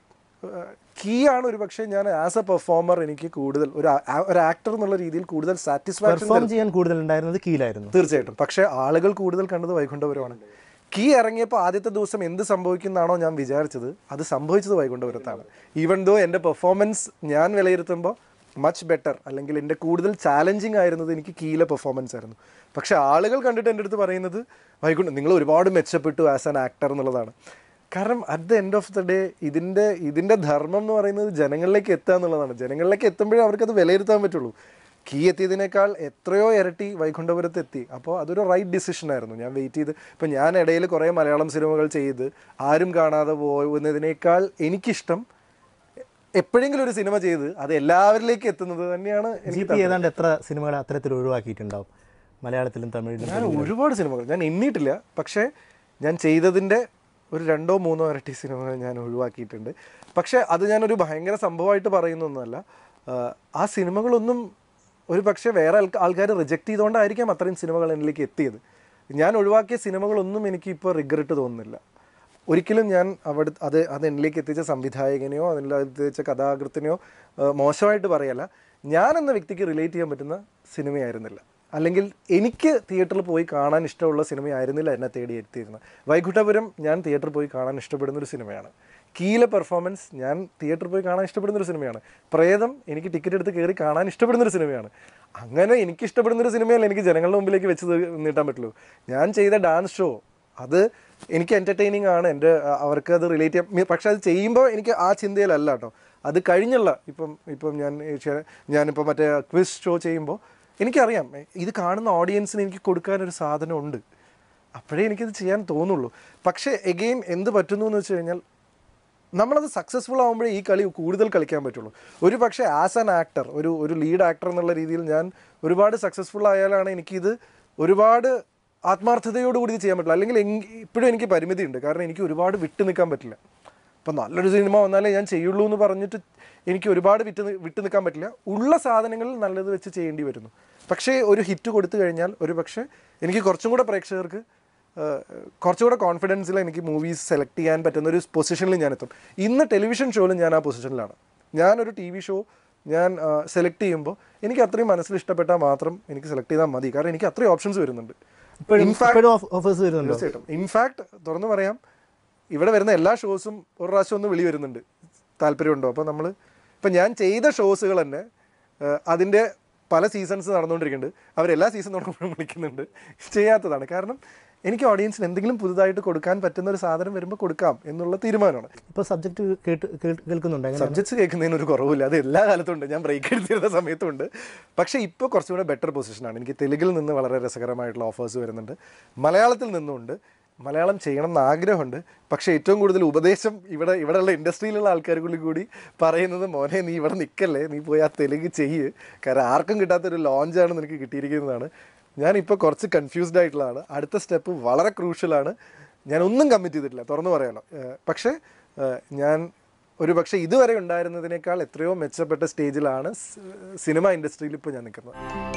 key ആണ് ഒരു പക്ഷേ ഞാൻ ആസ് എ പെർഫോമർ എനിക്ക് കൂടുതൽ ഒരു ആ- ഒരു ആക്ടർ എന്നുള്ള രീതിയിൽ കൂടുതൽ സാറ്റിസ്ഫാക്ഷൻ പെർഫോം ചെയ്യാൻ കൂടുതൽ ഉണ്ടായിരുന്നത് കീലായിരുന്നു തീർച്ചയായിട്ടും പക്ഷേ ആളുകൾ കൂടുതൽ കണ്ടത് വൈകുണ്ഠപുരമാണ് കീ ഇറങ്ങിയപ്പോൾ ആദ്യത്തെ ദിവസം എന്ത് സംഭവിക്കുന്നതാണോ ഞാൻ വിചാരിച്ചത് അത് സംഭവിച്ചത് വൈകുണ്ഠപുരത്താണ് ഈവൻ ദോ എൻ്റെ പെർഫോമൻസ് ഞാൻ വിലയിരുത്തുമ്പോൾ മച്ച് ബെറ്റർ അല്ലെങ്കിൽ എൻ്റെ കൂടുതൽ ചാലഞ്ചിങ് ആയിരുന്നത് എനിക്ക് കീയിലെ പെർഫോമൻസ് ആയിരുന്നു പക്ഷേ ആളുകൾ കണ്ടിട്ട് എൻ്റെ അടുത്ത് പറയുന്നത് വൈകുണ്ഠം നിങ്ങൾ ഒരുപാട് മെച്ചപ്പെട്ടു ആസ് ആൻ ആക്ടർ എന്നുള്ളതാണ് കാരണം at the end of the day ഇതിൻ്റെ ഇതിൻ്റെ ധർമ്മം എന്ന് പറയുന്നത് ജനങ്ങളിലേക്ക് എത്തുക എന്നുള്ളതാണ് ജനങ്ങളിലേക്ക് എത്തുമ്പോഴേ അവർക്കത് വിലയിരുത്താൻ പറ്റുള്ളൂ കീ എത്തിയതിനേക്കാൾ എത്രയോ ഇരട്ടി വൈകുണ്ഠപുരത്ത് എത്തി അപ്പോൾ അതൊരു റൈറ്റ് ഡിസിഷൻ ആയിരുന്നു ഞാൻ വെയിറ്റ് ചെയ്ത് ഇപ്പം ഞാൻ ഇടയിൽ കുറേ മലയാളം സിനിമകൾ ചെയ്ത് ആരും കാണാതെ പോകുന്നതിനേക്കാൾ എനിക്കിഷ്ടം എപ്പോഴെങ്കിലും ഒരു സിനിമ ചെയ്ത് അത് എല്ലാവരിലേക്ക് എത്തുന്നത് തന്നെയാണ് ജി എനിക്ക് പി ഏതാണ്ട് എത്ര സിനിമകൾ അത്തരത്തിൽ ഒഴിവാക്കിയിട്ടുണ്ടാവും മലയാളത്തിലും തമിഴിലും ഞാൻ ഒരുപാട് സിനിമകൾ ഞാൻ എണ്ണിയിട്ടില്ല പക്ഷേ ഞാൻ ചെയ്തതിൻ്റെ ഒരു രണ്ടോ മൂന്നോ ഇരട്ടി സിനിമകൾ ഞാൻ ഒഴിവാക്കിയിട്ടുണ്ട് പക്ഷേ അത് ഞാനൊരു ഭയങ്കര സംഭവമായിട്ട് പറയുന്നൊന്നുമല്ല ആഹ് ആ സിനിമകളൊന്നും ഒരു പക്ഷേ വേറെ ആൾക്കാർ റിജക്റ്റ് ചെയ്തുകൊണ്ടായിരിക്കാം അത്രയും സിനിമകൾ എന്നിലേക്ക് എത്തിയത് ഞാൻ ഒഴിവാക്കിയ സിനിമകളൊന്നും എനിക്ക് ഇപ്പോൾ റിഗ്രറ്റ് തോന്നുന്നില്ല ഒരിക്കലും ഞാൻ അവിടെ അത് അത് എന്നിലേക്ക് എത്തിച്ച സംവിധായകനെയോ അതിൽ എത്തിച്ച കഥാകൃത്തിനെയോ ആഹ് മോശമായിട്ട് പറയല്ല ഞാൻ എന്ന വ്യക്തിക്ക് റിലേറ്റ് ചെയ്യാൻ പറ്റുന്ന സിനിമയായിരുന്നില്ല അല്ലെങ്കിൽ എനിക്ക് തിയേറ്ററിൽ പോയി കാണാൻ ഇഷ്ടമുള്ള സിനിമയായിരുന്നില്ല എന്നെ തേടി എത്തിയിരുന്നത് വൈകുണ്ഠപുരം ഞാൻ തിയേറ്ററിൽ പോയി കാണാൻ ഇഷ്ടപ്പെടുന്ന ഒരു സിനിമയാണ് കീലെ പെർഫോമൻസ് ഞാൻ തിയേറ്ററിൽ പോയി കാണാൻ ഇഷ്ടപ്പെടുന്ന ഒരു സിനിമയാണ് പ്രേതം എനിക്ക് ടിക്കറ്റ് എടുത്ത് കയറി കാണാൻ ഇഷ്ടപ്പെടുന്ന ഒരു സിനിമയാണ് അങ്ങനെ എനിക്ക് ഇഷ്ടപ്പെടുന്ന ഒരു സിനിമയല്ല എനിക്ക് ജനങ്ങളുടെ മുമ്പിലേക്ക് വെച്ച് ത- നീട്ടാൻ പറ്റുള്ളൂ ഞാൻ ചെയ്ത ഡാൻസ് ഷോ അത് എനിക്ക് എൻ്റർടൈനിങ് ആണ് എൻ്റെ അ- അവർക്ക് അത് റിലേറ്റ് ചെയ്യാം മി- പക്ഷെ അത് ചെയ്യുമ്പോൾ എനിക്ക് ആ ചിന്തയിലല്ല കേട്ടോ അത് കഴിഞ്ഞുള്ള ഇപ്പം ഇപ്പം ഞാൻ ഈ ഷെ- ഞാനിപ്പോൾ മറ്റേ ക്വിസ് ഷോ ചെയ്യുമ്പോൾ എനിക്കറിയാം ഇത് കാണുന്ന ഓഡിയൻസിന് എനിക്ക് കൊടുക്കാൻ ഒരു സാധനം ഉണ്ട് അപ്പോഴേ എനിക്കിത് ചെയ്യാൻ തോന്നുള്ളൂ പക്ഷേ എഗെയിൻ എന്ത് പറ്റുന്നു എന്ന് വെച്ച് കഴിഞ്ഞാൽ നമ്മളത് സക്സസ്ഫുൾ ആകുമ്പോഴേ ഈ കളി കൂടുതൽ കളിക്കാൻ പറ്റുള്ളൂ ഒരു പക്ഷേ ആസ് ആൻ ആക്ടർ ഒരു ഒരു ലീഡ് ആക്ടർ എന്നുള്ള രീതിയിൽ ഞാൻ ഒരുപാട് സക്സസ്ഫുൾ ആയാലാണ് എനിക്കിത് ഒരുപാട് ആത്മാർത്ഥതയോടുകൂടി ഇത് ചെയ്യാൻ പറ്റില്ല അല്ലെങ്കിൽ എങ്- ഇപ്പോഴും എനിക്ക് പരിമിതിയുണ്ട് കാരണം എനിക്ക് ഒരുപാട് വിട്ടു നിൽക്കാൻ പറ്റില്ല ഇപ്പം നല്ലൊരു സിനിമ വന്നാലേ ഞാൻ ചെയ്യുള്ളൂ എന്ന് പറഞ്ഞിട്ട് എനിക്ക് ഒരുപാട് വിറ്റ് നി- വിട്ടു നിൽക്കാൻ പറ്റില്ല ഉള്ള സാധനങ്ങളിൽ നല്ലത് വെച്ച് ചെയ്യേണ്ടി വരുന്നു പക്ഷേ ഒരു ഹിറ്റ് കൊടുത്തു കഴിഞ്ഞാൽ ഒരു പക്ഷേ എനിക്ക് കുറച്ചും കൂടെ പ്രേക്ഷകർക്ക് ഏഹ്, കുറച്ചുകൂടെ കോൺഫിഡൻസിൽ എനിക്ക് മൂവീസ് സെലക്ട് ചെയ്യാൻ പറ്റുന്ന ഒരു പൊസിഷനിൽ ഞാൻ എത്തും ഇന്ന് ടെലിവിഷൻ ഷോയിലും ഞാൻ ആ പൊസിഷനിലാണ് ഞാനൊരു ടി വി ഷോ ഞാൻ സെലക്ട് ചെയ്യുമ്പോൾ എനിക്ക് അത്രയും മനസ്സിൽ ഇഷ്ടപ്പെട്ടാൽ മാത്രം എനിക്ക് സെലക്ട് ചെയ്താൽ മതി കാരണം എനിക്ക് അത്രയും ഓപ്ഷൻസ് വരുന്നുണ്ട് ഇപ്പോഴും ഇപ്പോഴും ഓഫേഴ്സ് വരുന്നുണ്ടോ തീർച്ചയായിട്ടും ഇൻഫാക്ട് തുറന്നു പറയാം ഇവിടെ വരുന്ന എല്ലാ ഷോസും ഒരു പ്രാവശ്യം ഒന്ന് വിളി വരുന്നുണ്ട് താല്പര്യമുണ്ടോ അപ്പോൾ നമ്മൾ ഇപ്പം ഞാൻ ചെയ്ത ഷോസുകൾ തന്നെ ഏഹ് അതിൻ്റെ പല സീസൺസ് നടന്നുകൊണ്ടിരിക്കുന്നുണ്ട് അവരെല്ലാ സീസൺ തുടങ്ങുമ്പോഴും വിളിക്കുന്നുണ്ട് ചെയ്യാത്തതാണ് കാരണം എനിക്ക് ഓഡിയൻസിന് എന്തെങ്കിലും പുതുതായിട്ട് കൊടുക്കാൻ പറ്റുന്ന ഒരു സാധനം വരുമ്പോൾ കൊടുക്കാം എന്നുള്ള തീരുമാനമാണ് ഇപ്പോൾ സബ്ജക്റ്റ് കേട്ട് കേട്ട് കേൾക്കുന്നുണ്ട് എങ്ങനെ സബ്ജക്ട്സ് കേൾക്കുന്നതിന് ഒരു കുറവില്ല അത് എല്ലാ കാലത്തും ഉണ്ട് ഞാൻ ബ്രേക്ക് എടുത്തിരുന്ന സമയത്തുണ്ട് പക്ഷേ ഇപ്പോൾ കുറച്ചുകൂടെ ബെറ്റർ പൊസിഷനാണ് എനിക്ക് തെലുങ്കിൽ നിന്ന് വളരെ രസകരമായിട്ടുള്ള ഓഫേഴ്സ് വരുന്നുണ്ട് മലയാളത്തിൽ നിന്നുണ്ട് മലയാളം ചെയ്യണം എന്ന് ആഗ്രഹമുണ്ട് പക്ഷേ ഏറ്റവും കൂടുതൽ ഉപദേശം ഇവിടെ ഇവിടെയുള്ള ഇൻഡസ്ട്രിയിലുള്ള ആൾക്കാർക്കുള്ളിൽ കൂടി പറയുന്നത് മോനെ നീ ഇവിടെ നിൽക്കല്ലേ നീ പോയി ആ തെലുങ്ക് ചെയ്യ് കാരണം ആർക്കും കിട്ടാത്തൊരു ലോഞ്ചാണ് നിനക്ക് കിട്ടിയിരിക്കുന്നതാണ് ഞാനിപ്പോൾ കുറച്ച് കൺഫ്യൂസ്ഡ് ആയിട്ടുള്ളതാണ് അടുത്ത സ്റ്റെപ്പ് വളരെ ക്രൂഷ്യലാണ് ഞാൻ ഒന്നും കമ്മിറ്റ് ചെയ്തിട്ടില്ല തുറന്നു പറയാലോ ഏഹ് പക്ഷേ ഏഹ് ഞാൻ ഒരു പക്ഷേ ഇതുവരെ ഉണ്ടായിരുന്നതിനേക്കാൾ എത്രയോ മെച്ചപ്പെട്ട സ്റ്റേജിലാണ് സ്- സിനിമ ഇൻഡസ്ട്രിയിൽ ഇപ്പോൾ ഞാൻ നിൽക്കുന്നത്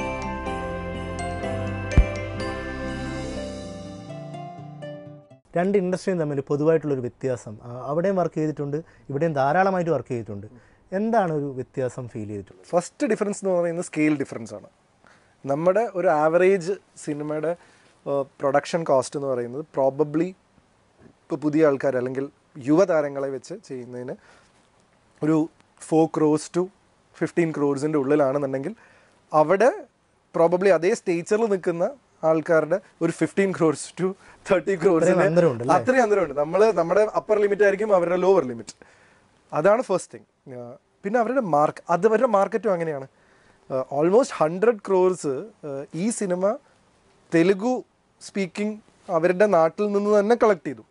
രണ്ട് ഇൻഡസ്ട്രിയും തമ്മിൽ പൊതുവായിട്ടുള്ളൊരു വ്യത്യാസം ആ, അവിടെയും വർക്ക് ചെയ്തിട്ടുണ്ട് ഇവിടെയും ധാരാളമായിട്ട് വർക്ക് ചെയ്തിട്ടുണ്ട് എന്താണ് ഒരു വ്യത്യാസം ഫീൽ ചെയ്തിട്ടുള്ളത് ഫസ്റ്റ് ഡിഫറൻസ് എന്ന് പറയുന്നത് സ്കെയിൽ ഡിഫറൻസ് ആണ് നമ്മുടെ ഒരു ആവറേജ് സിനിമയുടെ പ്രൊഡക്ഷൻ കോസ്റ്റ് എന്ന് പറയുന്നത് പ്രോബബ്ലി ഇപ്പോൾ പുതിയ ആൾക്കാർ അല്ലെങ്കിൽ യുവതാരങ്ങളെ വെച്ച് ചെയ്യുന്നതിന് ഒരു ഫോർ ക്രോസ് ടു ഫിഫ്റ്റീൻ ക്രോഡ്സിൻ്റെ ഉള്ളിലാണെന്നുണ്ടെങ്കിൽ അവിടെ പ്രോബബ്ലി അതേ സ്റ്റേച്ചറിൽ നിൽക്കുന്ന ആൾക്കാരുടെ ഒരു ഫിഫ്റ്റീൻ ക്രോഡ്സ് ടു തേർട്ടി ക്രോഡ്സിന് അന്തരമുണ്ട് അത്രയും അന്തരമുണ്ട് നമ്മൾ നമ്മുടെ അപ്പർ ലിമിറ്റ് ആയിരിക്കും അവരുടെ ലോവർ ലിമിറ്റ് അതാണ് ഫസ്റ്റ് തിങ് പിന്നെ അവരുടെ മാർക്ക് അത് അവരുടെ മാർക്കറ്റും അങ്ങനെയാണ് ഓൾമോസ്റ്റ് ഹൺഡ്രഡ് ക്രോർസ് ഈ സിനിമ തെലുഗു സ്പീക്കിംഗ് അവരുടെ നാട്ടിൽ നിന്ന് തന്നെ കളക്ട് ചെയ്തു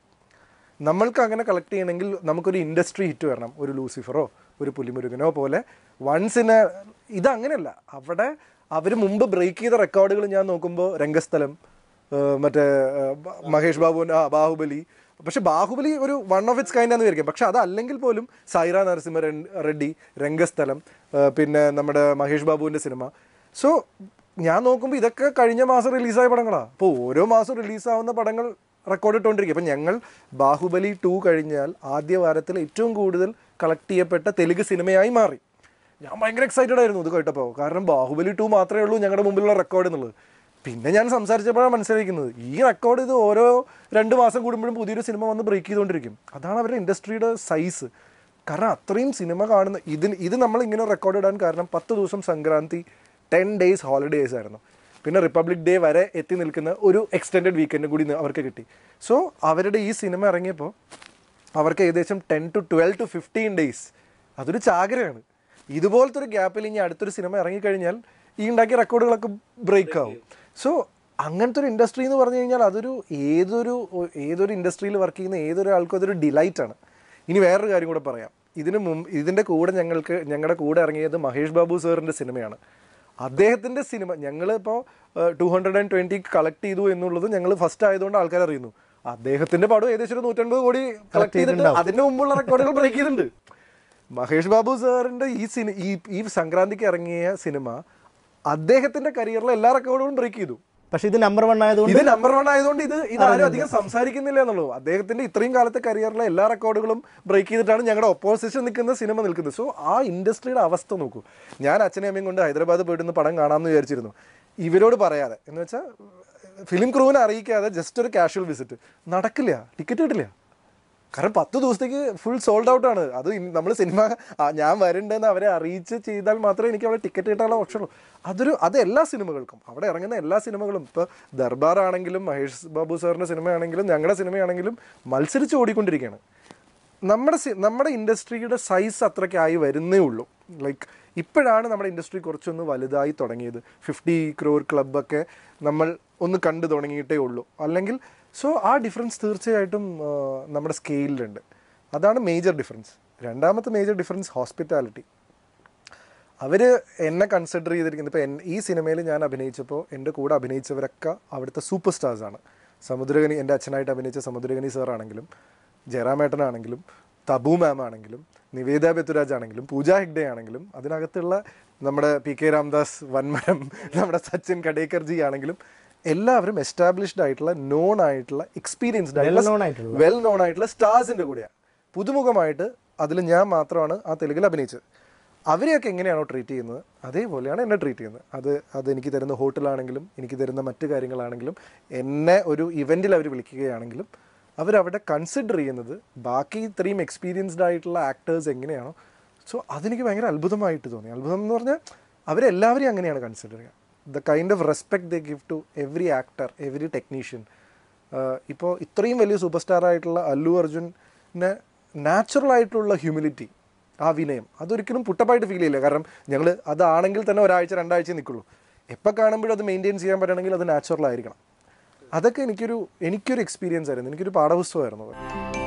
നമ്മൾക്ക് അങ്ങനെ കളക്ട് ചെയ്യണമെങ്കിൽ നമുക്കൊരു ഇൻഡസ്ട്രി ഹിറ്റ് വരണം ഒരു ലൂസിഫറോ ഒരു പുലിമുരുകനോ പോലെ വൺസ് ഇൻ ഇത് അങ്ങനെയല്ല അവിടെ അവർ മുമ്പ് ബ്രേക്ക് ചെയ്ത റെക്കോർഡുകൾ ഞാൻ നോക്കുമ്പോൾ രംഗസ്ഥലം ആ, മറ്റേ ആ, ബ- മഹേഷ് ബാബുവിൻ്റെ ആ ബാഹുബലി പക്ഷെ ബാഹുബലി ഒരു വൺ ഓഫ് ഇറ്റ്സ് കൈൻഡ് ആണെന്ന് വിചാരിക്കും പക്ഷെ അതല്ലെങ്കിൽ പോലും സൈറ നരസിംഹ രെ- റെഡ്ഡി രംഗസ്ഥലം ആ, പിന്നെ നമ്മുടെ മഹേഷ് ബാബുവിൻ്റെ സിനിമ സോ ഞാൻ നോക്കുമ്പോൾ ഇതൊക്കെ കഴിഞ്ഞ മാസം റിലീസായ പടങ്ങളാണ് അപ്പോൾ ഓരോ മാസം റിലീസാവുന്ന പടങ്ങൾ റെക്കോർഡ് ഇട്ടുകൊണ്ടിരിക്കും അപ്പം ഞങ്ങൾ ബാഹുബലി ടു കഴിഞ്ഞാൽ ആദ്യ വാരത്തിൽ ഏറ്റവും കൂടുതൽ കളക്ട് ചെയ്യപ്പെട്ട തെലുങ്ക് സിനിമയായി മാറി ഞാൻ ഭയങ്കര എക്സൈറ്റഡ് ആയിരുന്നു ഇത് കേട്ടപ്പോൾ കാരണം ബാഹുബലി ടു മാത്രമേ ഉള്ളൂ ഞങ്ങളുടെ മുമ്പിലുള്ള റെക്കോർഡ് എന്നുള്ളത് പിന്നെ ഞാൻ സംസാരിച്ചപ്പോഴാണ് മനസ്സിലാക്കുന്നത് ഈ റെക്കോർഡ് ഇത് ഓരോ രണ്ട് മാസം കൂടുമ്പോഴും പുതിയൊരു സിനിമ വന്ന് ബ്രേക്ക് ചെയ്തുകൊണ്ടിരിക്കും അതാണ് അവരുടെ ഇൻഡസ്ട്രിയുടെ സൈസ് കാരണം അത്രയും സിനിമ കാണുന്ന ഇതിന് ഇത് നമ്മൾ ഇങ്ങനെ റെക്കോർഡ് ഇടാൻ കാരണം പത്ത് ദിവസം സംക്രാന്തി ടെൻ ഡേയ്സ് ഹോളിഡേയ്സ് ആയിരുന്നു പിന്നെ റിപ്പബ്ലിക് ഡേ വരെ എത്തി നിൽക്കുന്ന ഒരു എക്സ്റ്റെൻഡഡ് വീക്കെൻഡ് കൂടി ന- അവർക്ക് കിട്ടി സോ അവരുടെ ഈ സിനിമ ഇറങ്ങിയപ്പോൾ അവർക്ക് ഏകദേശം ten to twelve to fifteen days അതൊരു ചാകരയാണ് ഇതുപോലത്തെ ഒരു ഗ്യാപ്പിൽ ഇനി അടുത്തൊരു സിനിമ ഇറങ്ങിക്കഴിഞ്ഞാൽ ഈ ഉണ്ടാക്കിയ റെക്കോർഡുകളൊക്കെ ബ്രേക്ക് ആവും സോ അങ്ങനത്തെ ഒരു ഇൻഡസ്ട്രി എന്ന് പറഞ്ഞു കഴിഞ്ഞാൽ അതൊരു ഏതൊരു ഏതൊരു ഇൻഡസ്ട്രിയിൽ വർക്ക് ചെയ്യുന്ന ഏതൊരാൾക്കും അതൊരു ഡിലൈറ്റ് ആണ് ഇനി വേറൊരു കാര്യം കൂടെ പറയാം ഇതിന് മുമ്പ് ഇതിൻ്റെ കൂടെ ഞങ്ങൾക്ക് ഞങ്ങളുടെ കൂടെ ഇറങ്ങിയത് മഹേഷ് ബാബു സാറിൻ്റെ സിനിമയാണ് അദ്ദേഹത്തിൻ്റെ സിനിമ ഞങ്ങൾ ഇപ്പോൾ two hundred and twenty collect ചെയ്തു എന്നുള്ളത് ഞങ്ങൾ ഫസ്റ്റ് ആയതുകൊണ്ട് ആൾക്കാർ അറിയുന്നു അദ്ദേഹത്തിൻ്റെ പടം ഏകദേശം ഒരു നൂറ്റൻപത് കോടി കളക്ട് ചെയ്തിട്ട് അതിന് മുമ്പുള്ള റെക്കോർഡുകൾ ബ്രേക്ക് ചെയ്തിട്ടുണ്ട് മഹേഷ് ബാബു സാറിൻ്റെ ഈ സിനി ഈ ഈ സംക്രാന്തിക്ക് ഇറങ്ങിയ സിനിമ അദ്ദേഹത്തിൻ്റെ കരിയറിലെ എല്ലാ റെക്കോർഡുകളും ബ്രേക്ക് ചെയ്തു പക്ഷേ ഇത് നമ്പർ വൺ ആയതുകൊണ്ട് ഇത് നമ്പർ വൺ ആയതുകൊണ്ട് ഇത് ഇത് ആരും അധികം സംസാരിക്കുന്നില്ല എന്നുള്ളൂ അദ്ദേഹത്തിന്റെ ഇത്രയും കാലത്തെ കരിയറിലെ എല്ലാ റെക്കോർഡുകളും ബ്രേക്ക് ചെയ്തിട്ടാണ് ഞങ്ങളുടെ ഒപ്പോസിഷൻ നിൽക്കുന്ന സിനിമ നിൽക്കുന്നത് സോ ആ ഇൻഡസ്ട്രിയുടെ അവസ്ഥ നോക്കൂ ഞാൻ അച്ഛനെയും അമ്മയും കൊണ്ട് ഹൈദരാബാദ് പോയിട്ട് ഒന്ന് പടം കാണാമെന്ന് വിചാരിച്ചിരുന്നു ഇവരോട് പറയാതെ എന്ന് വെച്ചാൽ ഫിലിം ക്രൂവിനെ അറിയിക്കാതെ ജസ്റ്റ് ഒരു കാഷ്വൽ വിസിറ്റ് നടക്കില്ല ടിക്കറ്റ് കിട്ടില്ല കാരണം പത്ത് ദിവസത്തേക്ക് ഫുൾ സോൾഡ് ഔട്ട് ആണ് അത് നമ്മൾ സിനിമ ആ, ഞാൻ വരുന്നുണ്ടെന്ന് അവരെ അറിയിച്ച് ചെയ്താൽ മാത്രമേ എനിക്ക് അവിടെ ടിക്കറ്റ് കിട്ടാനുള്ള ഓപ്ഷൻ ഉള്ളൂ അതൊരു അത് എല്ലാ സിനിമകൾക്കും അവിടെ ഇറങ്ങുന്ന എല്ലാ സിനിമകളും ഇപ്പോൾ ദർബാർ ആണെങ്കിലും മഹേഷ് ബാബു സാറിൻ്റെ സിനിമയാണെങ്കിലും ഞങ്ങളുടെ സിനിമയാണെങ്കിലും മത്സരിച്ച് ഓടിക്കൊണ്ടിരിക്കുകയാണ് നമ്മുടെ സി- നമ്മുടെ ഇൻഡസ്ട്രിയുടെ സൈസ് അത്രയ്ക്കായി വരുന്നേ ഉള്ളൂ ലൈക്ക് ഇപ്പോഴാണ് നമ്മുടെ ഇൻഡസ്ട്രി കുറച്ചൊന്ന് വലുതായി തുടങ്ങിയത് ഫിഫ്റ്റി ക്രോർ ക്ലബ്ബൊക്കെ നമ്മൾ ഒന്ന് കണ്ടു തുടങ്ങിയിട്ടേ ഉള്ളൂ അല്ലെങ്കിൽ സോ ആ ഡിഫറൻസ് തീർച്ചയായിട്ടും ആ, നമ്മുടെ സ്കെയിലിലുണ്ട് അതാണ് മേജർ ഡിഫറൻസ് രണ്ടാമത്തെ മേജർ ഡിഫറൻസ് ഹോസ്പിറ്റാലിറ്റി അവർ എന്നെ കൺസിഡർ ചെയ്തിരിക്കുന്നത് ഇപ്പോൾ എൻ ഈ സിനിമയിൽ ഞാൻ അഭിനയിച്ചപ്പോൾ എൻ്റെ കൂടെ അഭിനയിച്ചവരൊക്കെ അവിടുത്തെ സൂപ്പർ സ്റ്റാർസാണ് സമുദ്രകനി എൻ്റെ അച്ഛനായിട്ട് അഭിനയിച്ച സമുദ്രകനി സാർ ആണെങ്കിലും ജയറാമേട്ടനാണെങ്കിലും തബു മാം ആണെങ്കിലും നിവേദ ബെത്തുരാജ് ആണെങ്കിലും പൂജ ഹെഗ്ഡെ ആണെങ്കിലും അതിനകത്തുള്ള നമ്മുടെ പി കെ രാംദാസ് വൻമരം നമ്മുടെ സച്ചിൻ കടേക്കർജി ആണെങ്കിലും എല്ലാവരും എസ്റ്റാബ്ലിഷ്ഡ് ആയിട്ടുള്ള നോൺ ആയിട്ടുള്ള എക്സ്പീരിയൻസ്ഡ് Well known ആയിട്ടുള്ള ആയിട്ടുള്ള. വെൽ നോൺ ആയിട്ടുള്ള സ്റ്റാർസിൻ്റെ കൂടെയാണ് പുതുമുഖമായിട്ട് അതിൽ ഞാൻ മാത്രമാണ് ആ തെലുങ്കിൽ അഭിനയിച്ചത് അവരെയൊക്കെ എങ്ങനെയാണോ ട്രീറ്റ് ചെയ്യുന്നത് അതേപോലെയാണ് എന്നെ ട്രീറ്റ് ചെയ്യുന്നത് അത് അത് എനിക്ക് തരുന്ന ഹോട്ടലാണെങ്കിലും എനിക്ക് തരുന്ന മറ്റു കാര്യങ്ങളാണെങ്കിലും എന്നെ ഒരു ഇവൻറ്റിൽ അവർ വിളിക്കുകയാണെങ്കിലും അവരവിടെ കൺസിഡർ ചെയ്യുന്നത് ബാക്കി ഇത്രയും എക്സ്പീരിയൻസ്ഡ് ആയിട്ടുള്ള ആക്ടേഴ്സ് എങ്ങനെയാണോ സോ അതെനിക്ക് ഭയങ്കര അത്ഭുതമായിട്ട് തോന്നി അത്ഭുതം എന്ന് പറഞ്ഞാൽ അവരെല്ലാവരെയും അങ്ങനെയാണ് കൺസിഡർ ചെയ്യുക the kind of respect they give to every actor every technician ഇപ്പോൾ ഇത്രയും വലിയ സൂപ്പർ സ്റ്റാർ ആയിട്ടുള്ള അല്ലു അർജുനെ നാച്ചുറൽ ആയിട്ടുള്ള ഹ്യൂമിലിറ്റി ആ വിനയം അതൊരിക്കലും പുട്ടപ്പായിട്ട് ഫീൽ ചെയ്യില്ല കാരണം ഞങ്ങൾ അതാണെങ്കിൽ തന്നെ ഒരാഴ്ച രണ്ടാഴ്ച നിൽക്കുള്ളൂ എപ്പോൾ കാണുമ്പോഴും അത് മെയിൻറ്റെയിൻ ചെയ്യാൻ പറ്റണമെങ്കിൽ അത് നാച്ചുറൽ ആയിരിക്കണം അതൊക്കെ എനിക്കൊരു എനിക്കൊരു എക്സ്പീരിയൻസ് ആയിരുന്നു എനിക്കൊരു പാഠപുസ്തകമായിരുന്നു അത്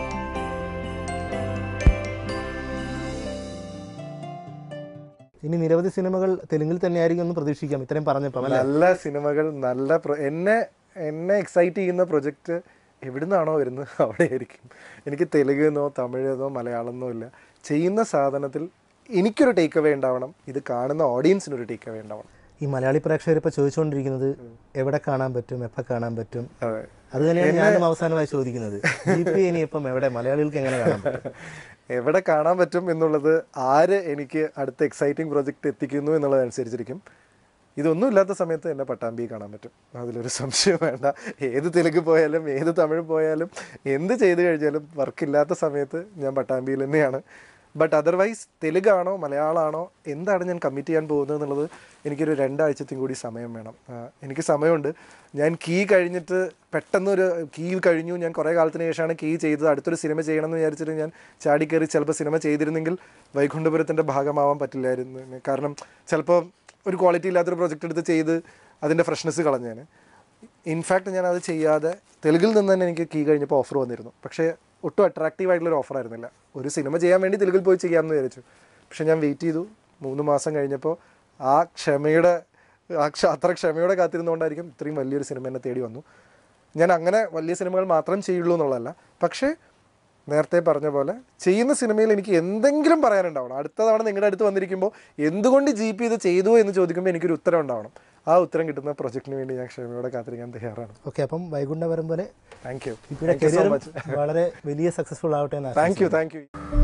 ഇനി നിരവധി സിനിമകൾ തെലുങ്കിൽ തന്നെയായിരിക്കും എന്ന് പ്രതീക്ഷിക്കാം ഇത്രയും പറഞ്ഞപ്പം അല്ലേ നല്ല സിനിമകൾ നല്ല pro- എന്നെ എന്നെ എക്സൈറ്റ് ചെയ്യുന്ന പ്രൊജക്റ്റ് എവിടുന്നാണോ വരുന്നത് അവിടെ ആയിരിക്കും എനിക്ക് തെലുങ്കെന്നോ തമിഴെന്നോ മലയാളമെന്നോ ഇല്ല ചെയ്യുന്ന സാധനത്തിൽ എനിക്കൊരു ടേക്ക് അവേ ഉണ്ടാവണം ഇത് കാണുന്ന ഓഡിയൻസിനൊരു ടേക്ക് അവേ ഉണ്ടാവണം ഈ മലയാളി പ്രേക്ഷകർ ഇപ്പോൾ ചോദിച്ചുകൊണ്ടിരിക്കുന്നത് എവിടെ കാണാൻ പറ്റും എപ്പോൾ കാണാൻ പറ്റും അതെ അത് തന്നെയാണ് ഞാനും അവസാനമായി ചോദിക്കുന്നത് ജി പി ഇനി ഇപ്പം എവിടെ മലയാളികൾക്ക് എങ്ങനെ കാണാൻ പറ്റും എവിടെ കാണാൻ പറ്റും എന്നുള്ളത് ആര് എനിക്ക് അടുത്ത എക്സൈറ്റിംഗ് പ്രൊജക്റ്റ് എത്തിക്കുന്നു എന്നുള്ളതനുസരിച്ചിരിക്കും ഇതൊന്നും ഇല്ലാത്ത സമയത്ത് എന്നെ പട്ടാമ്പി കാണാൻ പറ്റും അതിലൊരു സംശയം വേണ്ട ഏത് തെലുങ്ക് പോയാലും ഏത് തമിഴ് പോയാലും എന്ത് ചെയ്തു കഴിഞ്ഞാലും വർക്കില്ലാത്ത സമയത്ത് ഞാൻ പട്ടാമ്പിയിൽ തന്നെയാണ് ബട്ട് അതർവൈസ് തെലുങ്കാണോ മലയാളമാണോ എന്താണ് ഞാൻ കമ്മിറ്റ് ചെയ്യാൻ പോകുന്നത് എന്നുള്ളത് എനിക്കൊരു രണ്ടാഴ്ചത്തെയും കൂടി സമയം വേണം ആ, എനിക്ക് സമയമുണ്ട് ഞാൻ കീ കഴിഞ്ഞിട്ട് പെട്ടെന്നൊരു കീ കഴിഞ്ഞു ഞാൻ കുറേ കാലത്തിന് ശേഷമാണ് കീ ചെയ്തത് അടുത്തൊരു സിനിമ ചെയ്യണം എന്ന് വിചാരിച്ചിട്ട് ഞാൻ ചാടിക്കയറി ചിലപ്പോൾ സിനിമ ചെയ്തിരുന്നെങ്കിൽ വൈകുണ്ഠപുരത്തിൻ്റെ ഭാഗമാവാൻ പറ്റില്ലായിരുന്നു കാരണം ചിലപ്പോൾ ഒരു ക്വാളിറ്റി ഇല്ലാത്തൊരു പ്രൊജക്റ്റ് എടുത്ത് ചെയ്ത് അതിൻ്റെ ഫ്രഷ്നെസ് കളഞ്ഞേനെ ഇൻഫാക്ട് ഞാൻ അത് ചെയ്യാതെ തെലുങ്കിൽ നിന്ന് തന്നെ എനിക്ക് കീ കഴിഞ്ഞപ്പോൾ ഓഫർ വന്നിരുന്നു പക്ഷേ ഒട്ടും അട്രാക്റ്റീവ് ആയിട്ടുള്ള ഒരു ഓഫർ ആയിരുന്നില്ല ഒരു സിനിമ ചെയ്യാൻ വേണ്ടി തെലുങ്കിൽ പോയി ചെയ്യാമെന്ന് വിചാരിച്ചു പക്ഷെ ഞാൻ വെയിറ്റ് ചെയ്തു മൂന്ന് മാസം കഴിഞ്ഞപ്പോൾ ആ ക്ഷമയുടെ ആ ക്ഷ- അത്ര ക്ഷമയോടെ കാത്തിരുന്നുകൊണ്ടായിരിക്കും ഇത്രയും വലിയൊരു സിനിമ എന്നെ തേടി വന്നു ഞാൻ അങ്ങനെ വലിയ സിനിമകൾ മാത്രം ചെയ്യുള്ളൂ എന്നുള്ളതല്ല പക്ഷേ നേരത്തെ പറഞ്ഞ പോലെ ചെയ്യുന്ന സിനിമയിൽ എനിക്ക് എന്തെങ്കിലും പറയാനുണ്ടാവണം അടുത്ത തവണ നിങ്ങളുടെ അടുത്ത് വന്നിരിക്കുമ്പോൾ എന്തുകൊണ്ട് ജി പി ഇത് ചെയ്തു എന്ന് ചോദിക്കുമ്പോൾ എനിക്കൊരു ഉത്തരം ഉണ്ടാവണം ആ ഉത്തരം കിട്ടുന്ന പ്രൊജക്റ്റിന് വേണ്ടി ഞാൻ ക്ഷമയോടെ കാത്തിരിക്കാൻ തയ്യാറാണ് ഓക്കെ അപ്പം വൈകുണ്ഠപുരം പോലെ താങ്ക് യു ജിപിയുടെ കരിയറും വളരെ വലിയ സക്സസ്ഫുൾ ആവട്ടെ എന്ന് താങ്ക് യു താങ്ക് യു